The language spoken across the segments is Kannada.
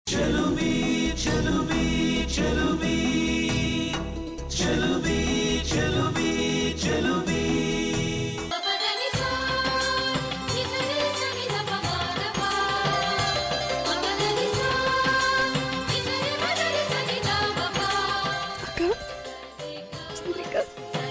ಅಕ್ಕ ಚಂದ್ರಿಕಾ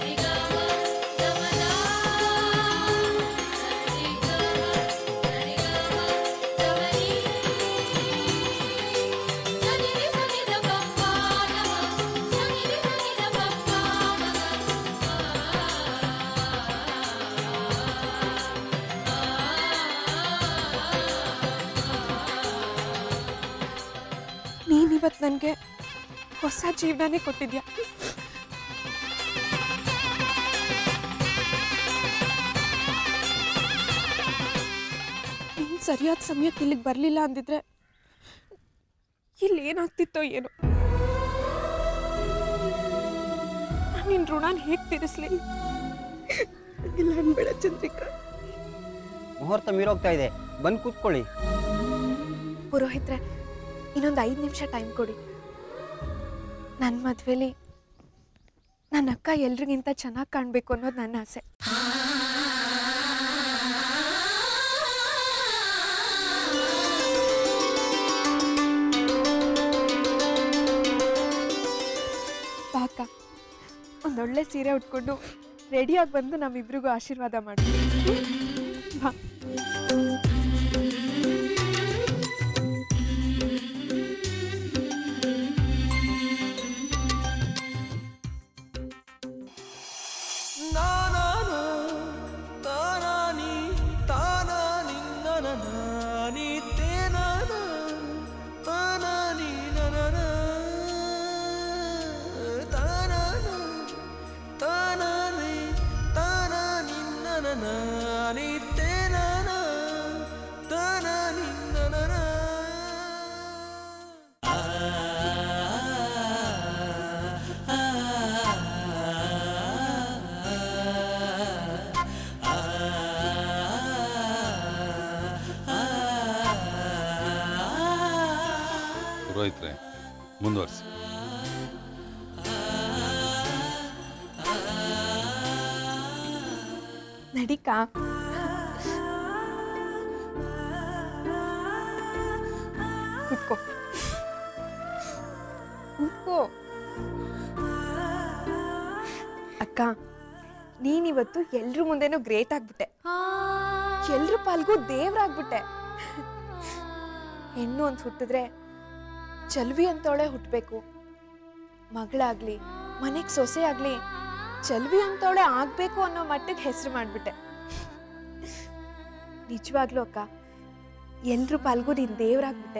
ನೀನಿವತ್ತು ನನಗೆ ಹೊಸ ಜೀವನನೇ ಕೊಟ್ಟಿದ್ಯಾ ನೀನು ಸರಿಯಾದ ಸಮಯಕ್ಕೆ ಇಲ್ಲಿಗೆ ಬರಲಿಲ್ಲ ಅಂದಿದ್ರೆ ಇಲ್ಲಿ ಏನಾಗ್ತಿತ್ತೋ ಏನೋ ನಿನ್ನ ಋಣನ ಹೇಗೆ ತೀರಿಸ್ಲಿ ಇಲ್ಲ ಅನ್ಬೇಡ ಚಂದ್ರಿಕಾ ಮುಹೂರ್ತ ಮೀರೋಗ್ತಾ ಇದೆ ಬಂದು ಕೂತ್ಕೊಳ್ಳಿ ಪುರೋಹಿತ್ರೆ ಇನ್ನೊಂದು ಐದು ನಿಮಿಷ ಟೈಮ್ ಕೊಡಿ ನನ್ನ ಮದುವೆಲಿ ನನ್ನ ಅಕ್ಕ ಎಲ್ರಿಗಿಂತ ಚೆನ್ನಾಗಿ ಕಾಣಬೇಕು ಅನ್ನೋದು ನನ್ನ ಆಸೆ ಬಾ ಅಕ್ಕ ಒಂದೊಳ್ಳೆ ಸೀರೆ ಉಟ್ಕೊಂಡು ರೆಡಿಯಾಗಿ ಬಂದು ನಮ್ಮಿಬ್ರಿಗೂ ಆಶೀರ್ವಾದ ಮಾಡಿ ಬಾ ಪುರೋಹಿತ್ರೆ ಮುಂದುವರಿಸಿ ನಡಿಕಾ ಕುತ್ಕೋ ಕುತ್ಕೋ ಅಕ್ಕ ನೀನಿವತ್ತು ಎಲ್ರ ಮುಂದೆನೂ ಗ್ರೇಟ್ ಆಗ್ಬಿಟ್ಟೆ ಎಲ್ರ ಪಾಲ್ಗೂ ದೇವ್ರಾಗ್ಬಿಟ್ಟೆ ಹೆಣ್ಣು ಅಂತ ಹುಟ್ಟಿದ್ರೆ ಚಲ್ವಿ ಅಂತವಳೆ ಹುಟ್ಟಬೇಕು ಮಗಳಾಗ್ಲಿ ಮನೆಗೆ ಸೊಸೆ ಆಗ್ಲಿ ಚಲ್ವಿ ಅಂತವಳೆ ಆಗ್ಬೇಕು ಅನ್ನೋ ಮಟ್ಟಿಗೆ ಹೆಸರು ಮಾಡ್ಬಿಟ್ಟೆ ನಿಜವಾಗ್ಲೂ ಅಕ್ಕ ಎಲ್ರ ಪಾಲ್ಗೂ ನೀನ್ ದೇವ್ರಾಗ್ಬಿಟ್ಟೆ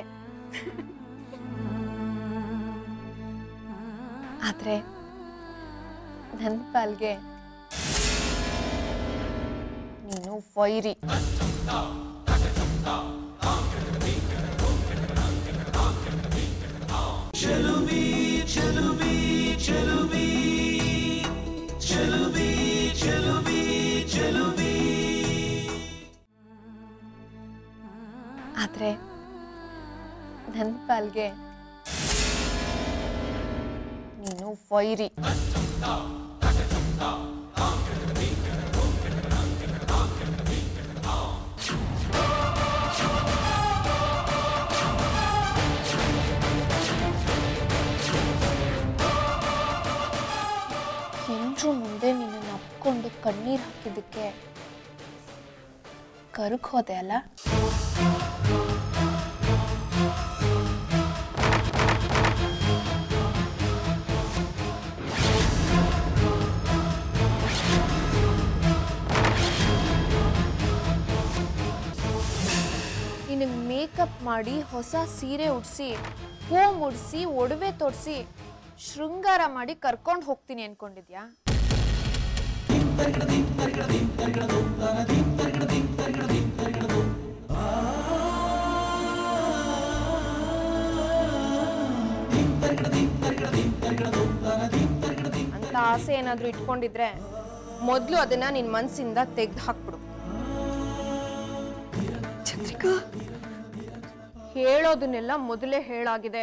ಆದ್ರೆ ನನ್ನ ಪಾಲ್ಗೆ ನೀನು ವೈರಿ ಆದ್ರೆ ನನ್ನ ಪಾಲ್ಗೆ ನೀನು ವೈರಿ ಎಲ್ರೂ ಮುಂದೆ ನಿನ್ನನ್ನು ಅಪ್ಕೊಂಡು ಕಣ್ಣೀರು ಹಾಕಿದ್ದಕ್ಕೆ ಕರುಗ್ ಹೋದೆ ಅಲ್ಲ ನಿನಗೆ ಮೇಕಪ್ ಮಾಡಿ ಹೊಸ ಸೀರೆ ಉಡಿಸಿ ಹೂ ಮುಡಿಸಿ ಒಡವೆ ತೊಡಿಸಿ ಶೃಂಗಾರ ಮಾಡಿ ಕರ್ಕೊಂಡು ಹೋಗ್ತೀನಿ ಅನ್ಕೊಂಡಿದ್ಯಾ ಅಂತ ಆಸೆ ಏನಾದ್ರೂ ಇಟ್ಕೊಂಡಿದ್ರೆ ಮೊದಲು ಅದನ್ನ ನಿನ್ ಮನ್ಸಿಂದ ತೆಗ್ದು ಹಾಕ್ಬಿಡು ಚಂದ್ರಿಕಾ ಹೇಳೋದನ್ನೆಲ್ಲ ಮೊದಲೇ ಹೇಳಾಗಿದೆ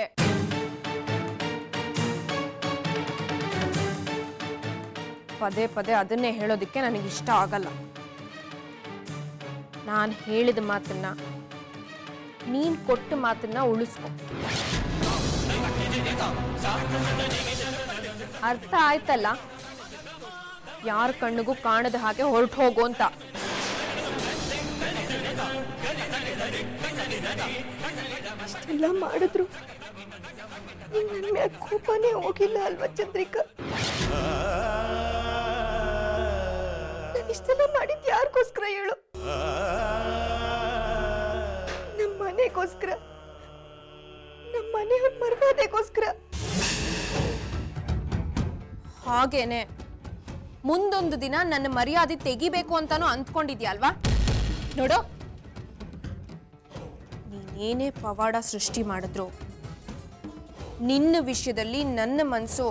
ಪದೇ ಪದೇ ಅದನ್ನೇ ಹೇಳೋದಕ್ಕೆ ನನಗೆ ಇಷ್ಟ ಆಗಲ್ಲ ನಾನು ಹೇಳಿದ ಮಾತನ್ನ ನೀನ್ ಕೊಟ್ಟ ಮಾತನ್ನ ಉಳಿಸ್ಕೊ ಅರ್ಥ ಆಯ್ತಲ್ಲ ಯಾರ ಕಣ್ಣಿಗೂ ಕಾಣದ ಹಾಗೆ ಹೊರಟು ಹೋಗು ಅಂತ ಎಲ್ಲ ಮಾಡಿದ್ರು ನನ್ನ ಮ್ಯಾಗ ಕೋಪನೇ ಹೋಗಿಲ್ಲ ಅಲ್ವಾ ಚಂದ್ರಿಕಾ ನಾನು ಇಷ್ಟೆಲ್ಲ ಮಾಡಿದ್ ಯಾರಿಗೋಸ್ಕರ ಹೇಳು ನಮ್ಮ ಮನೆಗೋಸ್ಕರ ನಮ್ಮ ಮನೆಯವ್ರ ಮರ್ಯಾದೆಗೋಸ್ಕರ ಹಾಗೇನೆ ಮುಂದೊಂದು ದಿನ ನನ್ನ ಮರ್ಯಾದೆ ತೆಗಿಬೇಕು ಅಂತಾನು ಅಂದ್ಕೊಂಡಿದ್ಯಾ ಅಲ್ವಾ ನೋಡು ನೀನೇನೇ ಪವಾಡ ಸೃಷ್ಟಿ ಮಾಡಿದ್ರು ನಿನ್ನ ವಿಷಯದಲ್ಲಿ ನನ್ನ ಮನಸ್ಸು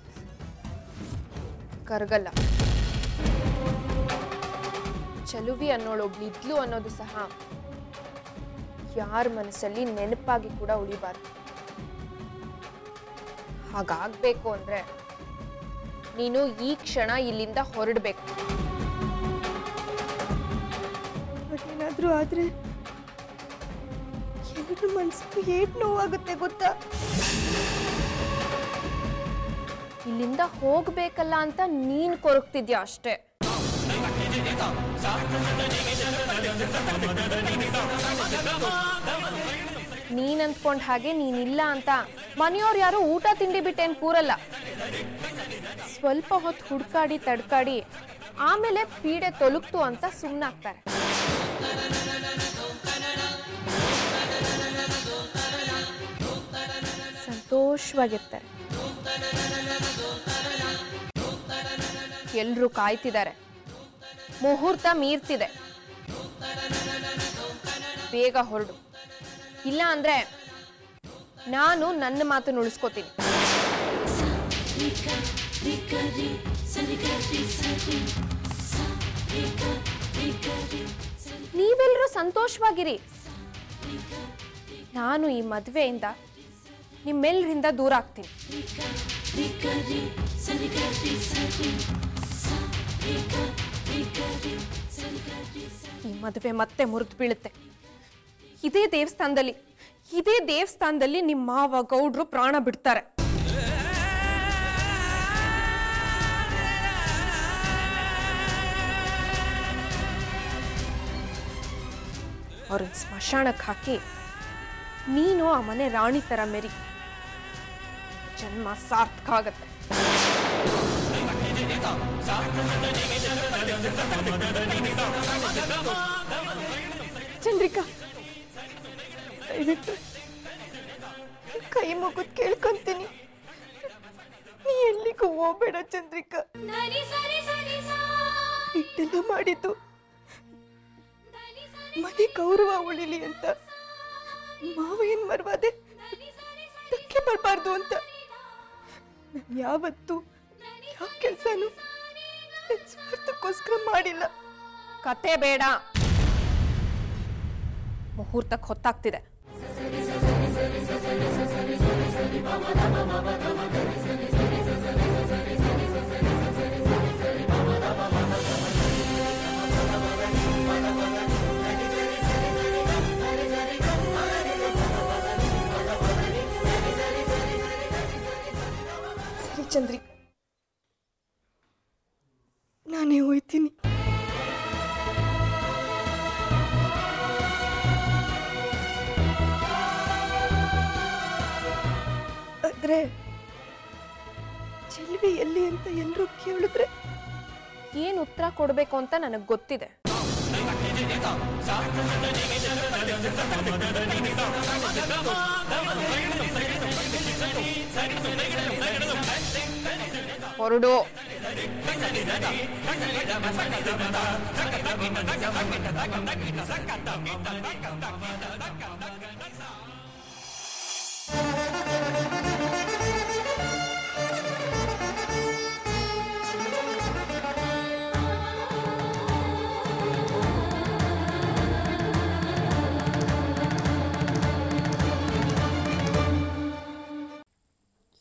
ಕರಗಲ್ಲ ಚಲುವಿ ಅನ್ನೋಳೊಬ್ಳಿದ್ಲು ಅನ್ನೋದು ಸಹ ಯಾರ ಮನಸ್ಸಲ್ಲಿ ನೆನಪಾಗಿ ಕೂಡ ಉಳಿಬಾರ್ದು ಹಾಗಾಗ್ಬೇಕು ಅಂದ್ರೆ ನೀನು ಈ ಕ್ಷಣ ಇಲ್ಲಿಂದ ಹೊರಡ್ಬೇಕು ಅದೇನಾದ್ರೂ ಆದ್ರೆ ಎಲ್ರ ಮನ್ಸಿಗೂ ಏಟ್ ನೋವಾಗುತ್ತೆ ಗೊತ್ತಾ ಇಲ್ಲಿಂದ ಹೋಗ್ಬೇಕಲ್ಲ ಅಂತ ನೀನ್ ಕೊರಗ್ತಿದ್ಯಾ ಅಷ್ಟೇ ನೀನ್ ಅಂದ್ಕೊಂಡ್ ಹಾಗೆ ನೀನಿಲ್ಲ ಅಂತ ಮನೆಯವ್ರು ಯಾರು ಊಟ ತಿಂಡಿ ಬಿಟ್ಟೇನ್ ಕೂರಲ್ಲ ಸ್ವಲ್ಪ ಹೊತ್ತು ಹುಡ್ಕಾಡಿ ತಡ್ಕಾಡಿ ಆಮೇಲೆ ಪೀಡೆ ತೊಲಗ್ತು ಅಂತ ಸುಮ್ಮನಾಗ್ತಾರೆ ಸಂತೋಷವಾಗಿರ್ತಾರೆ ಎಲ್ರೂ ಕಾಯ್ತಿದ್ದಾರೆ ಮುಹೂರ್ತ ಮೀರ್ತಿದೆ ಬೇಗ ಹೊರಡು ಇಲ್ಲ ಅಂದ್ರೆ ನಾನು ನನ್ನ ಮಾತನ್ನು ಉಳಿಸ್ಕೋತೀನಿ ನೀವೆಲ್ಲರೂ ಸಂತೋಷವಾಗಿರಿ ನಾನು ಈ ಮದುವೆಯಿಂದ ನಿಮ್ಮೆಲ್ಲರಿಂದ ದೂರ ಆಗ್ತೀನಿ ಈ ಮದುವೆ ಮತ್ತೆ ಮುರಿದು ಬೀಳುತ್ತೆ ಇದೇ ದೇವಸ್ಥಾನದಲ್ಲಿ ಇದೇ ದೇವಸ್ಥಾನದಲ್ಲಿ ನಿಮ್ಮ ಮಾವ ಗೌಡ್ರು ಪ್ರಾಣ ಬಿಡ್ತಾರೆ ಅವ್ರನ್ನ ಸ್ಮಶಾನಕ್ಕೆ ಹಾಕಿ ನೀನು ಆ ಮನೆ ರಾಣಿ ತರ ಮೆರಿ ಜನ್ಮ ಸಾರ್ಥಕ ಆಗತ್ತೆ ಚಂದ್ರಿಕಾ ದಯವಿಟ್ಟು ಕೈ ಮುಗಿದ್ ಕೇಳ್ಕೊಂತೀನಿ ನೀ ಎಲ್ಲಿಗೂ ಹೋಗ್ಬೇಡ ಚಂದ್ರಿಕಾ ಇಟ್ಟೆಲ್ಲ ಮಾಡಿದ್ದು ಮನೆ ಗೌರವ ಉಳಿಲಿ ಅಂತ ಮಾವ ಏನ್ ಮರ್ವಾದೆ ಧಕ್ಕೆ ಬರಬಾರ್ದು ಅಂತ ನಾನ್ ಯಾವತ್ತು ಯಾವ ಕೆಲ್ಸನೂ ನನ್ ಸ್ವಾರ್ಥಕ್ಕೋಸ್ಕರ ಮಾಡಿಲ್ಲ ಕತೆ ಬೇಡ ಮುಹೂರ್ತಕ್ಕೆ ಹೊತ್ತಾಗ್ತಿದೆ ಸರಿ ಚಂದ್ರಿಕಾ ನಾನೇ ಹೋಯ್ತೀನಿ ಆದ್ರೆ ಚೆಲ್ವಿ ಎಲ್ಲಿ ಅಂತ ಎಲ್ರೂ ಕೇಳಿದ್ರೆ ಏನ್ ಉತ್ತರ ಕೊಡ್ಬೇಕು ಅಂತ ನನಗೆ ಗೊತ್ತಿದೆ ಹೊರಡು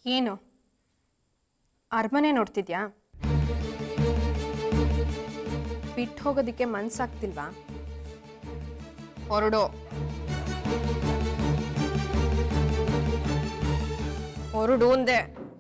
ಏನು ಅರಮನೆ ನೋಡ್ತಿದ್ಯಾ ಬಿಟ್ಟು ಹೋಗೋದಕ್ಕೆ ಮನ್ಸಾಗ್ತಿಲ್ವಾ ಹೊರಡು ಹೊರಡು ಅಂದೆ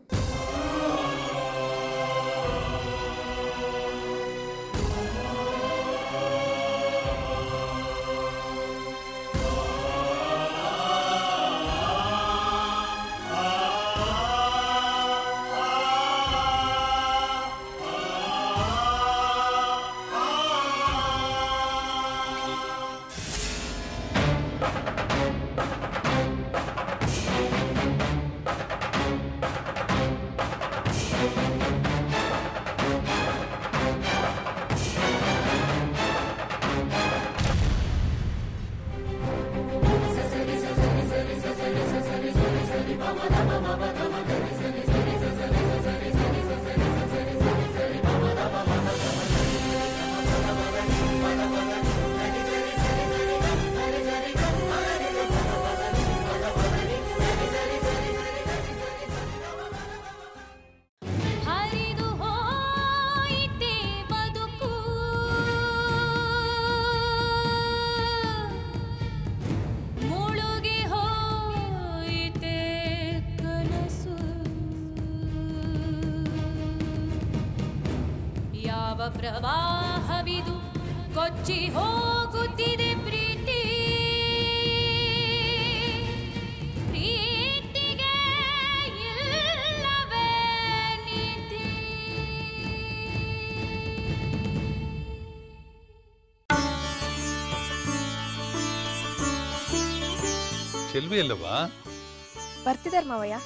ಹರಿದು ಹೋಯಿತೆ ಬದುಕು ಮುಳುಗಿ ಹೋಯಿತೆ ಕನಸು ಯಾವ ಪ್ರವಾಹವಿದು ಕೊಚ್ಚಿ ಹೋಗುತ್ತಿದೆ ಪ್ರೀತಿ ಪ್ರೀತಿಗೆ ಇಲ್ಲವೇ ನೀತಿ ಚೆಲ್ವಿ ಅಲ್ಲವಾ ಬರ್ತಿದಾರ ಮಾವಯ್ಯ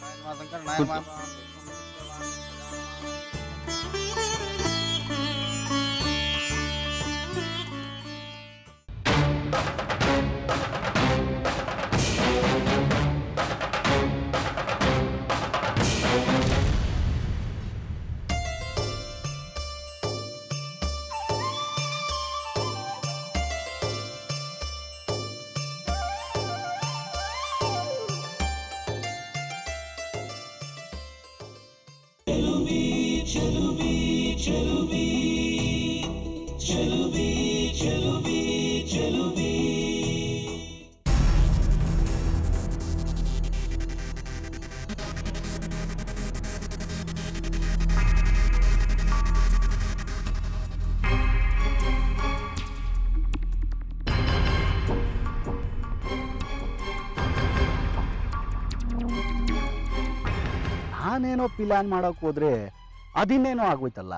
ನಾನೇನೋ ಪ್ಲಾನ್ ಮಾಡೋಕೆ ಹೋದ್ರೆ ಅದಿನ್ನೇನೋ ಆಗೋಯ್ತಲ್ಲ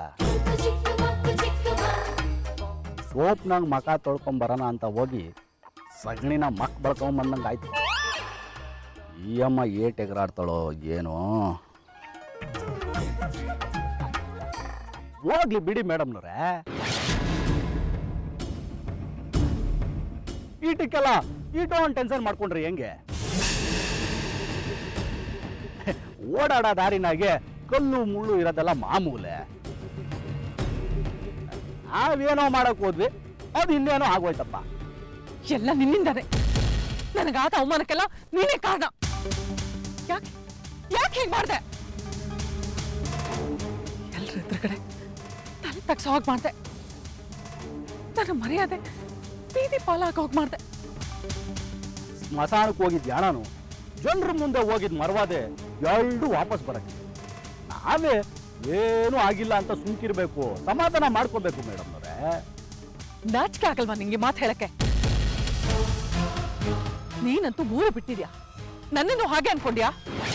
ಸೋಪ್ನಾಗ ಮಕ ತೊಳ್ಕೊಂಬರೋಣ ಅಂತ ಹೋಗಿ ಸಗಣಿನ ಮಕ್ ಬಳ್ಕೊಂಬಂದಂಗೆ ಆಯ್ತು ಈ ಅಮ್ಮ ಏಟ್ ಎಗರಾಡ್ತಾಳೋ ಏನೋ ಹೋಗ್ಲಿ ಬಿಡಿ ಮೇಡಮ್ನವ್ರೆ ಈಟಕ್ಕೆಲ್ಲ ಈಟೋ ಒಂದು ಟೆನ್ಷನ್ ಮಾಡ್ಕೊಂಡ್ರಿ ಹೆಂಗೆ ಓಡಾಡೋ ದಾರಿನಾಗೆ ಕಲ್ಲು ಮುಳ್ಳು ಇರೋದೆಲ್ಲ ಮಾಮೂಲೆ ನಾವೇನೋ ಮಾಡಕ್ ಹೋದ್ವಿ ಅದು ಇನ್ನೇನೋ ಆಗೋಯ್ತಪ್ಪ ಎಲ್ಲ ನಿನ್ನಿಂದಾನೆ ನನಗಾದ ಅವಮಾನಕ್ಕೆಲ್ಲ ನೀನೇ ಕಾರಣ ಯಾಕೆ ಯಾಕೆ ಹೀಗೆ ಮಾಡ್ದೆ ಎಲ್ರ ಎದುರುಗಡೆ ತಲೆ ತಗ್ಸೋ ಹೋಗಿ ಮಾಡ್ದೆ ನನ್ನ ಮರ್ಯಾದೆ ಬೀದಿ ಪಾಲಾಗ ಹೋಗಿ ಮಾಡ್ದೆ ಸ್ಮಶಾನಕ್ಕೆ ಹೋಗಿದ್ ಯಾಣನು ಜನರ ಮುಂದೆ ಹೋಗಿದ್ ಮರವಾದೆ ಎರಡು ವಾಪಸ್ ಬರಕ್ಕೆ ನಾವೇ ಏನೂ ಆಗಿಲ್ಲ ಅಂತ ಸುಮ್ಕಿರ್ಬೇಕು ಸಮಾಧಾನ ಮಾಡ್ಕೋಬೇಕು ಮೇಡಮ್ನವ್ರೆ ನಾಚಿಕೆ ಆಗಲ್ವಾ ನಿಂಗೆ ಮಾತು ಹೇಳಕ್ಕೆ ನೀನಂತೂ ಊರು ಬಿಟ್ಟಿದ್ಯಾ ನನ್ನನ್ನು ಹಾಗೆ ಅನ್ಕೊಂಡ್ಯಾ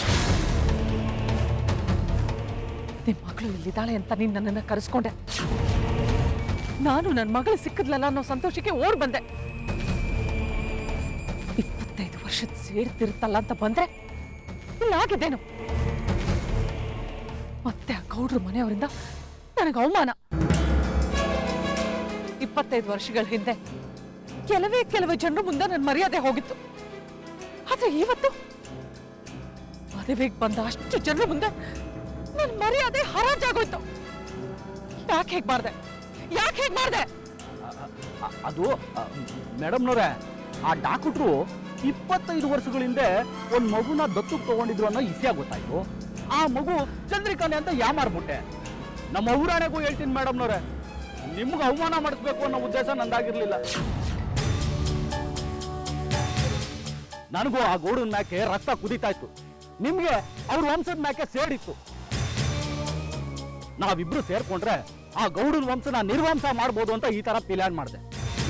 ನಿನ್ ಮಗಳು ಇಲ್ಲಿದ್ದಾಳೆ ಅಂತ ನೀನ್ ನನ್ನನ್ನ ಕರೆಸ್ಕೊಂಡೆ ನಾನು ನನ್ನ ಮಗಳು ಸಿಕ್ಕದ್ಲಲ್ಲ ಅನ್ನೋ ಸಂತೋಷಕ್ಕೆ ಓಡ್ ಬಂದೆ ಇಪ್ಪತ್ತೈದು ವರ್ಷದ ಸೇರ್ತಿರುತ್ತಲ್ಲ ಅಂತ ಬಂದ್ರೆ ಇಲ್ಲಾಗಿದ್ದೇನು ಮತ್ತೆ ಆ ಗೌಡ್ರ ಮನೆಯವರಿಂದ ನನಗೆ ಅವಮಾನ ಇಪ್ಪತ್ತೈದು ವರ್ಷಗಳ ಹಿಂದೆ ಕೆಲವೇ ಕೆಲವೇ ಜನರು ಮುಂದೆ ನನ್ನ ಮರ್ಯಾದೆ ಹೋಗಿತ್ತು ಆದ್ರೆ ಇವತ್ತು ಮದುವೆಗೆ ಬಂದ ಅಷ್ಟು ಜನರ ಮುಂದೆ ನನ್ನ ಮರ್ಯಾದೆ ಹರಾಜಾಗೋಯ್ತು ಯಾಕೆ ಹೇಗ್ ಮಾಡ್ದೆ ಯಾಕೆ ಹೇಗ್ ಮಾಡ್ದೆ ಅ- ಅದು ಮೇಡಮ್ನವ್ರೆ ಆ ಡಾಕ್ಟ್ರು ಇಪ್ಪತ್ತೈದು ವರ್ಷಗಳ ಹಿಂದೆ ಒಂದ್ ಮಗುನ ದತ್ತು ತಗೊಂಡಿದ್ರು ಅನ್ನೋ ಇತಿಹಾಸ ಗೊತ್ತಾಯ್ತು ಆ ಮಗು ಚಂದ್ರಿಕಾನೆ ಅಂತ ಯಾಮಾರ್ಬಿಟ್ಟೆ ನಮ್ಮ ಊರಾಣೆಗೂ ಹೇಳ್ತೀನಿ ಮೇಡಮ್ನವ್ರೆ ನಿಮ್ಗೆ ಅವಮಾನ ಮಾಡಿಸ್ಬೇಕು ಅನ್ನೋ ಉದ್ದೇಶ ನಂದಾಗಿರ್ಲಿಲ್ಲ ನನಗೂ ಆ ಗೌಡನ ಮ್ಯಾಕೆ ರಕ್ತ ಕುದೀತಾ ಇತ್ತು ನಿಮ್ಗೆ ಅವ್ರ ವಂಶದ ಮ್ಯಾಕೆ ಸೇಡಿತ್ತು ನಾವಿಬ್ರು ಸೇರ್ಕೊಂಡ್ರೆ ಆ ಗೌಡನ ವಂಶನ ನಿರ್ವಂಶ ಮಾಡ್ಬೋದು ಅಂತ ಈ ತರ ಪ್ಲಾನ್ ಮಾಡಿದೆ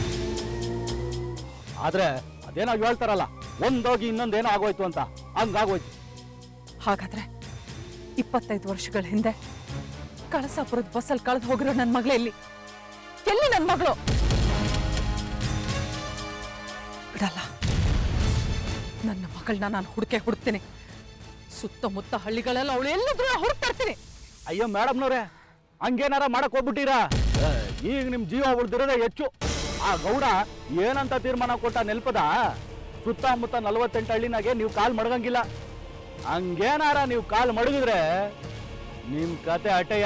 ಆದ್ರೆ ಅದೇನೋ ಹೇಳ್ತಾರಲ್ಲ ಒಂದೋಗಿ ಇನ್ನೊಂದೇನೋ ಆಗೋಯ್ತು ಅಂತ ಹಂಗಾಗೋಯ್ತು ಹಾಗಾದ್ರೆ ಇಪ್ಪತ್ತೈದು ವರ್ಷಗಳ ಹಿಂದೆ ಕಳಸಾಪುರದ ಬಸ್ಸಲ್ಲಿ ಕಳೆದು ಹೋಗಿರೋ ನನ್ನ ಮಗಳೇ ಎಲ್ಲಿ ಎಲ್ಲಿ ನನ್ನ ಮಗಳು ಬಿಡಲ್ಲ ನನ್ನ ಮಗಳನ್ನ ನಾನು ಹುಡುಕೆ ಹುಡುಕ್ತೀನಿ ಸುತ್ತಮುತ್ತ ಹಳ್ಳಿಗಳೆಲ್ಲ ಅವಳು ಎಲ್ಲದ್ರೂ ಹುಡುಕ್ತಾ ಇರ್ತೀನಿ ಅಯ್ಯೋ ಮೇಡಮ್ನವ್ರೆ ಹಂಗೇನಾರ ಮಾಡಕ್ ಹೋಗ್ಬಿಟ್ಟಿರಾ ಏ, ಈಗ ನಿಮ್ ಜೀವ ಉಳ್ದಿರೋದೇ ಹೆಚ್ಚು ಆ ಗೌಡ ಏನಂತ ತೀರ್ಮಾನ ಕೊಟ್ಟ ನೆಲ್ಪದ ಸುತ್ತಮುತ್ತ ನಲವತ್ತೆಂಟು ಹಳ್ಳಿನಾಗೆ ನೀವು ಕಾಲ್ ಮಡಗಂಗಿಲ್ಲ ಹಂಗೇನಾರ ನೀವು ಕಾಲ್ ಮಡಗಿದ್ರೆ ನಿಮ್ ಕತೆ ಅಟೆಯ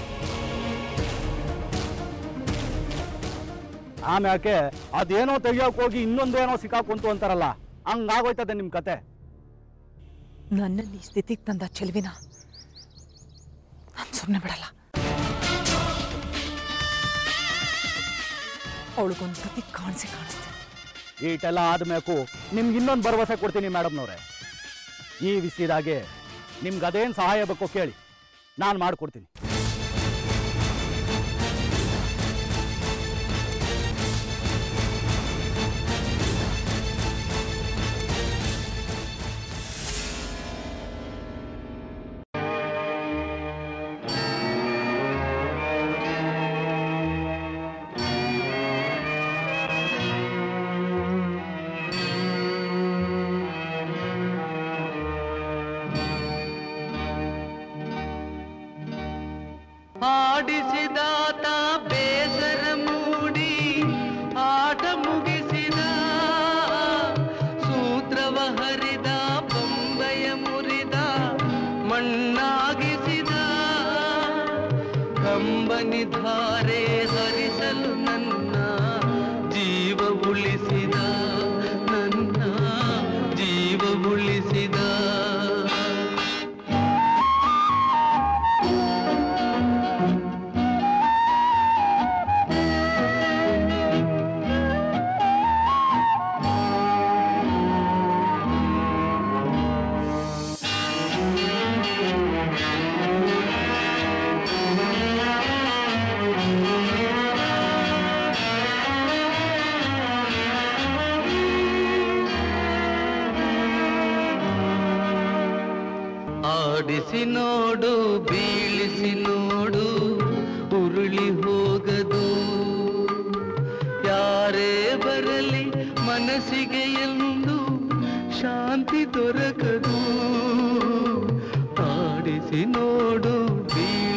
ಆಮ್ಯಾಕೆ ಅದೇನೋ ತೆಗಿಯೋಕ್ ಹೋಗಿ ಇನ್ನೊಂದೇನೋ ಸಿಕ್ಕಾಕೊಂತು ಅಂತಾರಲ್ಲ ಹಂಗಾಗೋಯ್ತದೆ ನಿಮ್ ಕತೆ ನನ್ನಲ್ಲಿ ಈ ಸ್ಥಿತಿಗೆ ತಂದ ಚೆಲುವಿನ ನಾನು ಸುಮ್ಮನೆ ಬಿಡಲ್ಲ ಅವಳಿಗೊಂದು ಗತಿ ಕಾಣಿಸಿ ಕಾಣಿಸ್ತೀನಿ ಈಟೆಲ್ಲ ಆದ್ಮೇಕು ನಿಮ್ಗೆ ಇನ್ನೊಂದು ಭರವಸೆ ಕೊಡ್ತೀನಿ ಮೇಡಮ್ನವ್ರೆ ಈ ವಿಷಯದಾಗೆ ನಿಮ್ಗೆ ಅದೇನು ಸಹಾಯ ಬೇಕೋ ಕೇಳಿ ನಾನು ಮಾಡ್ಕೊಡ್ತೀನಿ ಆಡಿಸಿದಾತ ಬೇಸರ ಮೂಡಿ ಆಟ ಮುಗಿಸಿದ ಸೂತ್ರವ ಹರಿದ ಬೊಂಬೆಯ ಮುರಿದ ಮಣ್ಣಾಗಿಸಿದ ಕಂಬನಿ ಧಾರೆ ಹರಿಸಲು ನನ್ನ ಜೀವ ಉಳಿಸಿದ ನನ್ನ ಜೀವ ಉಳಿಸಿದ ಆಡಿಸಿ ನೋಡು ಬೀಳಿಸಿ ನೋಡು ಉರುಳಿ ಹೋಗದು ಯಾರೇ ಬರಲಿ ಮನಸ್ಸಿಗೆ ಎಂದು ಶಾಂತಿ ದೊರಕದು ಆಡಿಸಿ ನೋಡು ಬೀಳಿಸಿ